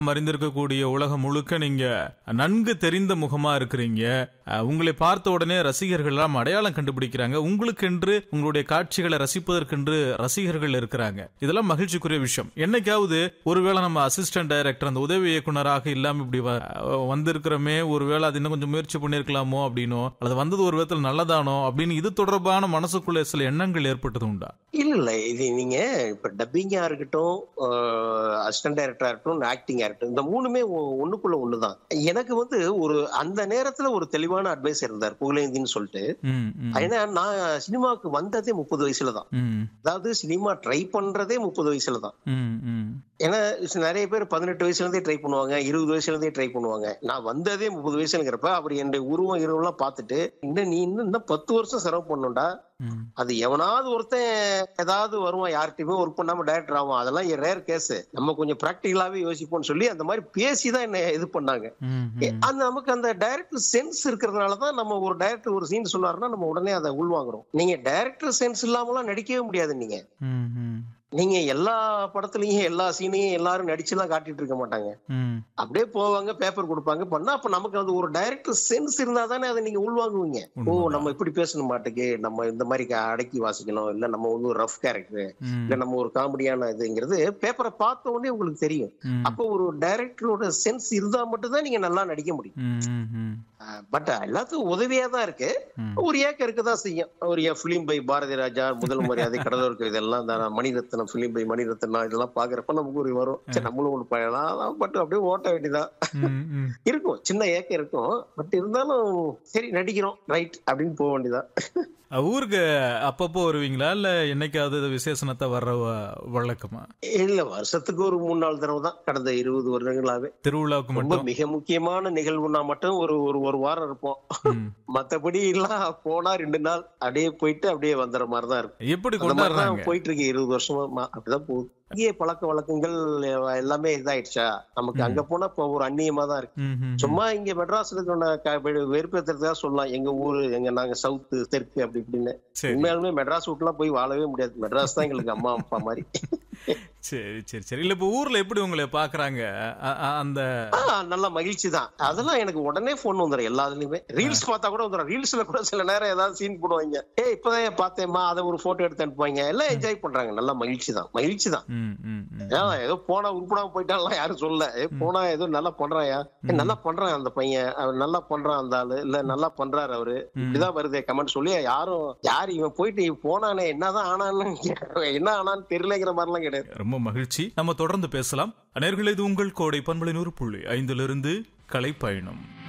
மறிந்திருக்கக்கூடிய உலகம் முழுக்க நீங்க நன்கு தெரிந்த முகமா இருக்கிறீங்க அஹ், உங்களை பார்த்த உடனே ரசிகர்கள் எல்லாம் அடையாளம் கண்டுபிடிக்கிறாங்க உங்களுக்கென்று உங்களுடைய காட்சிகளை ரசிப்பதற்கென்று ரசிகர்கள் இருக்கிறாங்க இதெல்லாம் மகிழ்ச்சிக்குரிய விஷயம் என்னைக்காவது ஒருவேளை நம்ம அசிஸ்டன்ட் டைரக்டர் அந்த உதவி இயக்குனராக இல்லாம இப்படி வ- அஹ், வந்திருக்கிறோமே ஒருவேளை அது இன்னும் கொஞ்சம் முயற்சி பண்ணிருக்கலாமோ அப்படின்னோ அல்லது வந்தது ஒரு விதத்தில் நல்லதானோ அப்படின்னு இது தொடர்பான மனசுக்குள்ள சில எண்ணங்கள் ஏற்பட்டது உண்டா இல்ல இல்ல இது நீங்க இப்ப டப்பிங்கா இருக்கட்டும் அசிஸ்டன்ட் டைரக்டரா இருக்கட்டும் ஆக்டிங்கா இருக்கட்டும் இந்த மூணுமே ஒ- ஒண்ணுக்குள்ள ஒண்ணுதான் எனக்கு வந்து ஒரு அந்த நேரத்துல ஒரு தெளிவான அட்வைஸ் இருந்தார் புகழேந்தின்னு சொல்லிட்டு ம், ம், ஏன்னா நான் சினிமாவுக்கு வந்ததே முப்பது வயசுல தான் ம், அதாவது சினிமா ட்ரை பண்றதே முப்பது வயசுல தான் ம், ம். ஏன்னா நிறைய பேர் பதினெட்டு வயசுல இருந்தே ட்ரை பண்ணுவாங்க இருபது வயசுல இருந்தே ட்ரை பண்ணுவாங்க நான் வந்ததே முப்பது வயசுங்கிறப்ப அவர் என்னுடைய உருவம் இருவெல்லாம் பார்த்துட்டு இன்னும் நீ இன்னும் இன்னும் பத்து வருஷம் செலவு பண்ணுண்டா ம். அது எவனாவது ஒருத்தன் ஏதாவது வருவான் யார்கிட்டயுமே ஒர்க் பண்ணாம டைரக்டர் ஆகும் அதெல்லாம் ரேர் கேஸ் நம்ம கொஞ்சம் பிராக்டிகலாவே யோசிப்போம்னு சொல்லி அந்த மாதிரி பேசிதான் என்ன இது பண்ணாங்க ம், ஏ, அந்த நமக்கு அந்த டைரக்டர் சென்ஸ் இருக்கிறதுனால தான் நம்ம ஒரு டைரக்டர் ஒரு சீன் சொன்னாருன்னா நம்ம உடனே அதை உள்வாங்குறோம் நீங்க டைரக்டர் சென்ஸ் இல்லாமலாம் நடிக்கவே முடியாது நீங்க ம், ம், நீங்க எல்லா படத்துலயும் எல்லா சீனையும் எல்லாரும் நடிச்சுலாம் காட்டிட்டு இருக்க மாட்டாங்க ம். அப்படியே போவாங்க பேப்பர் கொடுப்பாங்க பண்ணா அப்ப நமக்கு அது ஒரு டைரக்டர் சென்ஸ் இருந்தா தானே அதை நீங்க உள்வாங்குவீங்க ஓ உண்மைதான். நம்ம இப்படி பேசணும் மாட்டுக்கு நம்ம இந்த மாதிரி க- அடக்கி வாசிக்கணும் இல்ல நம்ம வந்து ஒரு ரஃப் கேரக்டர் ம், இல்ல நம்ம ஒரு காமெடியான இதுங்கிறது பேப்பரை பார்த்த உடனே உங்களுக்கு தெரியும் ம், அப்போ ஒரு டைரக்டரோட சென்ஸ் இருந்தா மட்டும்தான் நீங்க நல்லா நடிக்க முடியும் ம், ம், ம். பட் எல்லாத்துக்கும் உதவியா தான் இருக்கு ம். ஒரு ஏக்கம் இருக்கதான் செய்யும் ஒரு பிலிம் பை பாரதி ராஜா முதல் மரியாதை கடலோருக்கு இதெல்லாம் இந்த மணிரத்னம் பிலிம் பை மணிரத்னம் இதெல்லாம் பாக்குறப்ப நமக்கு ஒரு வரும் சரி நம்மளும் ஒண்ணு பண்ணலாம் பட் அப்படியே ஓட்ட வேண்டியதான் ம், ம். இருக்கும் சின்ன ஏக்கம் இருக்கும் பட் இருந்தாலும் சரி நடிக்கிறோம் ரைட் அப்படின்னு போக வேண்டியதான் அஹ், ஊருக்கு அப்பப்போ வருவீங்களா இல்ல என்னைக்காவது இது விசேஷனத்தை வர்ற வ- வழக்கமா இல்ல வருஷத்துக்கு ஒரு மூணு நாலு தடவை தான் கடந்த இருபது வருடங்களாவே திருவிழாவுக்கு ரொம்ப மட்டும் மிக முக்கியமான நிகழ்வுனா மட்டும் ஒரு ஒரு ஒரு வாரம் இருப்போம் ம். மத்தபடி எல்லாம் போனா ரெண்டு நாள் அப்படியே போயிட்டு அப்படியே வந்துற மாதிரிதான் இருக்கும் எப்படி அந்த மாதிரி கொண்டாடுறாங்க தான் போயிட்டு இருக்கு இருபது வருஷமா மா- அப்படிதான் போகுது இங்கே பழக்க வழக்கங்கள் எல்லாமே இதாயிடுச்சா நமக்கு அங்க போனா இப்போ ஒரு அந்நியமா தான் இருக்கு ம், ம், சும்மா இங்க மெட்ராஸ்ல இருக்கிற வெறுப்பேற்றுறதுக்காக சொல்லலாம் எங்க ஊரு எங்க நாங்க சவுத்து தெற்கு அப்படி இப்படின்னு சரி உண்மையாலுமே மெட்ராஸ் விட்டுலாம் போய் வாழவே முடியாது மெட்ராஸ் தான் எங்களுக்கு அம்மா அப்பா மாதிரி சரி சரி சரி இல்ல இப்ப ஊர்ல எப்படி உங்களை பாக்குறாங்க அ- அ- அந்த ஆஹ் நல்ல மகிழ்ச்சி தான் அதெல்லாம் எனக்கு உடனே போன் வந்துடும் எல்லாத்துலயுமே ரீல்ஸ் பார்த்தா கூட வந்துடும் ரீல்ஸ்ல கூட சில நேரம் ஏதாவது சீன் போடுவாங்க ஏ இப்பதான் ஏன் பார்த்தேம்மா அதை ஒரு போட்டோ எடுத்து அனுப்புவாங்க எல்லாம் என்ஜாய் பண்றாங்க நல்ல மகிழ்ச்சி தான் மகிழ்ச்சி தான் ம், ம், ம். ஏன் ஏதோ போனா உருப்படாம போயிட்டாலாம் யாரும் சொல்ல ஏ போனா ஏதோ நல்லா பண்றாயா ஏ, நல்லா பண்றான் அந்த பையன் அவன் நல்லா பண்றான் அந்த ஆளு இல்ல நல்லா பண்றாரு அவரு இப்படிதான் வருதே கமெண்ட் சொல்லி யாரும் யார் இவன் போயிட்டு இவன் போனானே என்னதான் ஆனான்னு கேக்குறாங்க. என்ன ஆனான்னு தெரியலங்கிற மாதிரிலாம் கிடையாது ரொம்ப மகிழ்ச்சி நம்ம தொடர்ந்து பேசலாம் நேயர்களே இது உங்கள் கோடை பண்பலை நூறு புள்ளி ஐந்திலிருந்து கலை பயணம்